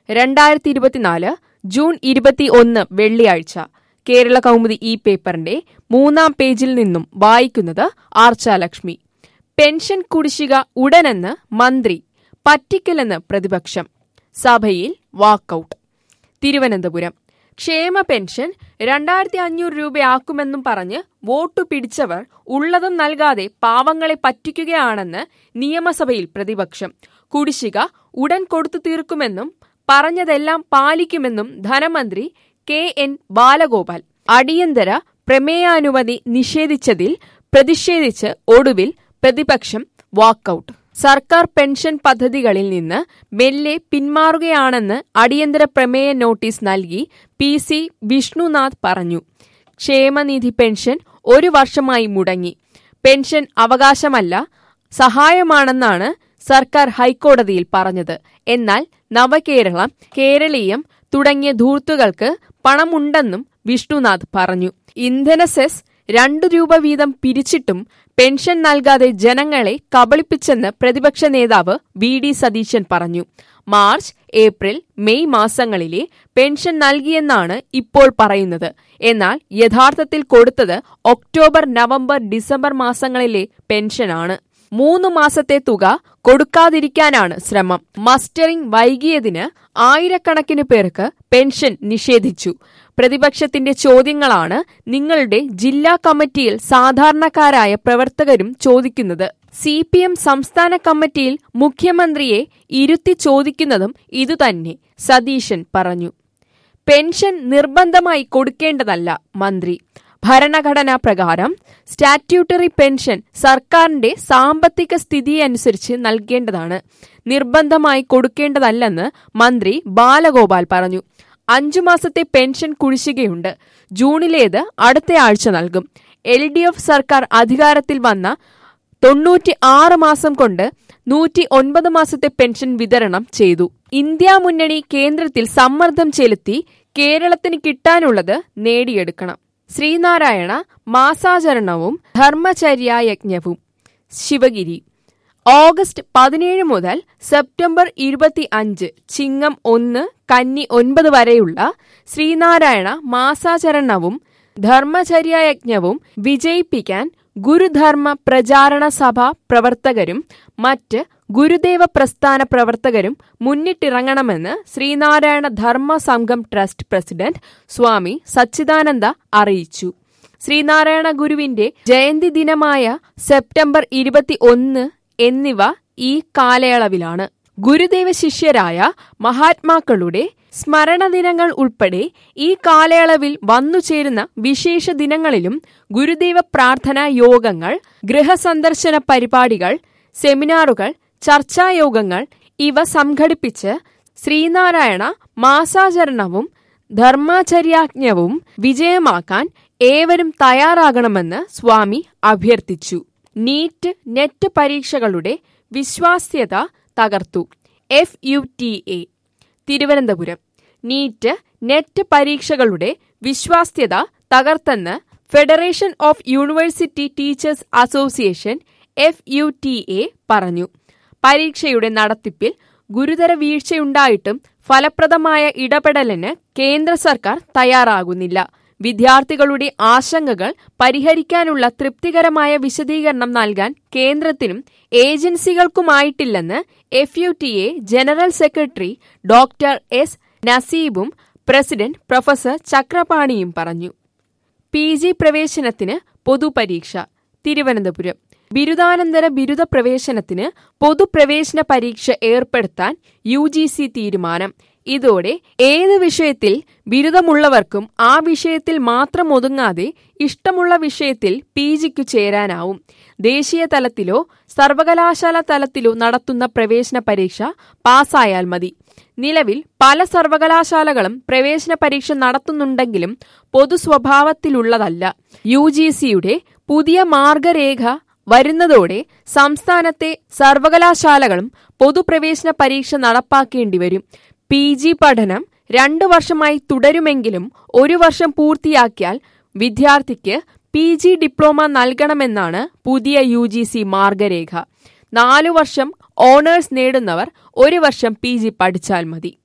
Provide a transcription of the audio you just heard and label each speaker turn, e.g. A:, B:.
A: രണ്ടായിരത്തി ഇരുപത്തിനാല് ജൂൺ ഇരുപത്തി ഒന്ന് വെള്ളിയാഴ്ച കേരള കൗമുദി ഈ പേപ്പറിന്റെ മൂന്നാം പേജിൽ നിന്നും വായിക്കുന്നത് ആർച്ചാലക്ഷ്മി പെൻഷൻ കുടിശ്ശിക ഉടനെന്ന് മന്ത്രി പറ്റിക്കലെന്ന് പ്രതിപക്ഷം സഭയിൽ വാക്കൌട്ട് തിരുവനന്തപുരം ക്ഷേമ പെൻഷൻ രണ്ടായിരത്തി അഞ്ഞൂറ് രൂപയാക്കുമെന്നും പറഞ്ഞ് വോട്ടു പിടിച്ചവർ ഉള്ളതും നൽകാതെ പാവങ്ങളെ പറ്റിക്കുകയാണെന്ന് നിയമസഭയിൽ പ്രതിപക്ഷം കുടിശ്ശിക ഉടൻ കൊടുത്തു തീർക്കുമെന്നും പറഞ്ഞതെല്ലാം പാലിക്കുമെന്നും ധനമന്ത്രി കെ എൻ ബാലഗോപാൽ അടിയന്തര പ്രമേയാനുമതി നിഷേധിച്ചതിൽ പ്രതിഷേധിച്ച് ഒടുവിൽ പ്രതിപക്ഷം വാക്കൌട്ട് സർക്കാർ പെൻഷൻ പദ്ധതികളിൽ നിന്ന് മെല്ലെ പിന്മാറുകയാണെന്ന് അടിയന്തര പ്രമേയ നോട്ടീസ് നൽകി പി സി വിഷ്ണുനാഥ് പറഞ്ഞു ക്ഷേമനിധി പെൻഷൻ ഒരു വർഷമായി മുടങ്ങി പെൻഷൻ അവകാശമല്ല സഹായമാണെന്നാണ് സർക്കാർ ഹൈക്കോടതിയിൽ പറഞ്ഞത് എന്നാൽ നവകേരളം കേരളീയം തുടങ്ങിയ ധൂർത്തുകൾക്ക് പണമുണ്ടെന്നും വിഷ്ണുനാഥ് പറഞ്ഞു ഇന്ധന സെസ് രണ്ടു രൂപ വീതം പിരിച്ചിട്ടും പെൻഷൻ നൽകാതെ ജനങ്ങളെ കബളിപ്പിച്ചെന്ന് പ്രതിപക്ഷ നേതാവ് വി ഡി സതീശൻ പറഞ്ഞു മാർച്ച് ഏപ്രിൽ മെയ് മാസങ്ങളിലെ പെൻഷൻ നൽകിയെന്നാണ് ഇപ്പോൾ പറയുന്നത് എന്നാൽ യഥാർത്ഥത്തിൽ കൊടുത്തത് ഒക്ടോബർ നവംബർ ഡിസംബർ മാസങ്ങളിലെ പെൻഷനാണ് മൂന്ന് മാസത്തെ തുക കൊടുക്കാതിരിക്കാനാണ് ശ്രമം മസ്റ്ററിംഗ് വൈകിയതിന് ആയിരക്കണക്കിന് പേർക്ക് പെൻഷൻ നിഷേധിച്ചു പ്രതിപക്ഷത്തിന്റെ ചോദ്യങ്ങളാണ് നിങ്ങളുടെ ജില്ലാ കമ്മിറ്റിയിൽ സാധാരണക്കാരായ പ്രവർത്തകരും ചോദിക്കുന്നത് സി പി എം സംസ്ഥാന കമ്മിറ്റിയിൽ മുഖ്യമന്ത്രിയെ ഇരുത്തി ചോദിക്കുന്നതും ഇതുതന്നെ സതീശൻ പറഞ്ഞു പെൻഷൻ നിർബന്ധമായി കൊടുക്കേണ്ടതല്ല മന്ത്രി ഭരണഘടനാ പ്രകാരം സ്റ്റാറ്റ്യൂട്ടറി പെൻഷൻ സർക്കാരിന്റെ സാമ്പത്തിക സ്ഥിതിയനുസരിച്ച് നൽകേണ്ടതാണ് നിർബന്ധമായി കൊടുക്കേണ്ടതല്ലെന്ന് മന്ത്രി ബാലഗോപാൽ പറഞ്ഞു അഞ്ചു മാസത്തെ പെൻഷൻ കുടിശ്ശികയുണ്ട് ജൂണിലേത് അടുത്ത ആഴ്ച നൽകും എൽ ഡി എഫ് സർക്കാർ അധികാരത്തിൽ വന്ന തൊണ്ണൂറ്റി ആറ് മാസം കൊണ്ട് നൂറ്റി ഒൻപത് മാസത്തെ പെൻഷൻ വിതരണം ചെയ്തു ഇന്ത്യ മുന്നണി കേന്ദ്രത്തിൽ സമ്മർദ്ദം ചെലുത്തി കേരളത്തിന് കിട്ടാനുള്ളത് നേടിയെടുക്കണം ശ്രീനാരായണ മാസാചരണവും ധർമ്മചര്യായജ്ഞവും ശിവഗിരി ഓഗസ്റ്റ് പതിനേഴ് മുതൽ സെപ്റ്റംബർ ഇരുപത്തി അഞ്ച് ചിങ്ങം ഒന്ന് കന്നി ഒൻപത് വരെയുള്ള ശ്രീനാരായണ മാസാചരണവും ധർമ്മചര്യായജ്ഞവും വിജയിപ്പിക്കാൻ ഗുരുധർമ്മ പ്രചാരണ സഭ പ്രവർത്തകരും മറ്റ് ഗുരുദേവ പ്രസ്ഥാന പ്രവർത്തകരും മുന്നിട്ടിറങ്ങണമെന്ന് ശ്രീനാരായണ ധർമ്മ സംഘം ട്രസ്റ്റ് പ്രസിഡന്റ് സ്വാമി സച്ചിദാനന്ദ അറിയിച്ചു ശ്രീനാരായണ ഗുരുവിന്റെ ജയന്തി ദിനമായ സെപ്റ്റംബർ ഇരുപത്തി ഒന്ന് എന്നിവ ഈ കാലയളവിലാണ് ഗുരുദേവ ശിഷ്യരായ മഹാത്മാക്കളുടെ സ്മരണ ദിനങ്ങൾ ഉൾപ്പെടെ ഈ കാലയളവിൽ വന്നുചേരുന്ന വിശേഷ ദിനങ്ങളിലും ഗുരുദേവ പ്രാർത്ഥനാ യോഗങ്ങൾ ഗൃഹസന്ദർശന പരിപാടികൾ സെമിനാറുകൾ ചർച്ചായോഗങ്ങൾ ഇവ സംഘടിപ്പിച്ച് ശ്രീനാരായണ മാസാചരണവും ധർമാചര്യാജ്ഞവും വിജയമാക്കാൻ ഏവരും തയ്യാറാകണമെന്ന് സ്വാമി അഭ്യർത്ഥിച്ചു നീറ്റ് നെറ്റ് പരീക്ഷകളുടെ വിശ്വാസ്യത തകർത്തു F U T A Thiruvananthapuram NEET NET പരീക്ഷകളുടെ വിശ്വാസ്യത തകർത്തെന്ന് Federation of University Teachers Association F U T A പറഞ്ഞു പരീക്ഷയുടെ നടത്തിപ്പിൽ ഗുരുതര വീഴ്ചയുണ്ടായിട്ടും ഫലപ്രദമായ ഇടപെടലിന് കേന്ദ്ര സർക്കാർ തയ്യാറാകുന്നില്ല വിദ്യാർത്ഥികളുടെ ആശങ്കകൾ പരിഹരിക്കാനുള്ള തൃപ്തികരമായ വിശദീകരണം നൽകാൻ കേന്ദ്രത്തിനും ഏജൻസികൾക്കുമായിട്ടില്ലെന്ന് F U T A general secretary doctor S നസീബും പ്രസിഡന്റ് പ്രൊഫസർ ചക്രപാണിയും പറഞ്ഞു പി ജി പ്രവേശനത്തിന് പൊതുപരീക്ഷ തിരുവനന്തപുരം ബിരുദാനന്തര ബിരുദ പ്രവേശനത്തിന് പൊതുപ്രവേശന പരീക്ഷ ഏർപ്പെടുത്താൻ യു ജി സി തീരുമാനം ഇതോടെ ഏത് വിഷയത്തിൽ ബിരുദമുള്ളവർക്കും ആ വിഷയത്തിൽ മാത്രം ഒതുങ്ങാതെ ഇഷ്ടമുള്ള വിഷയത്തിൽ പി ജിക്കു ചേരാനാവും ദേശീയ തലത്തിലോ സർവകലാശാല തലത്തിലോ നടത്തുന്ന പ്രവേശന പരീക്ഷ പാസ്സായാൽ മതി നിലവിൽ പല സർവകലാശാലകളും പ്രവേശന പരീക്ഷ നടത്തുന്നുണ്ടെങ്കിലും പൊതു സ്വഭാവത്തിലുള്ളതല്ല യു ജി സിയുടെ പുതിയ മാർഗരേഖ വരുന്നതോടെ സംസ്ഥാനത്തെ സർവകലാശാലകളും പൊതുപ്രവേശന പരീക്ഷ നടപ്പാക്കേണ്ടി വരും പി ജി പഠനം രണ്ടു വർഷമായി തുടരുമെങ്കിലും ഒരു വർഷം പൂർത്തിയാക്കിയാൽ വിദ്യാർത്ഥിക്ക് പി ജി ഡിപ്ലോമ നൽകണമെന്നാണ് പുതിയ യു ജി സി മാർഗരേഖ നാലു വർഷം ഓണേഴ്സ് നേടുന്നവർ ഒരു വർഷം പി ജി പഠിച്ചാൽ മതി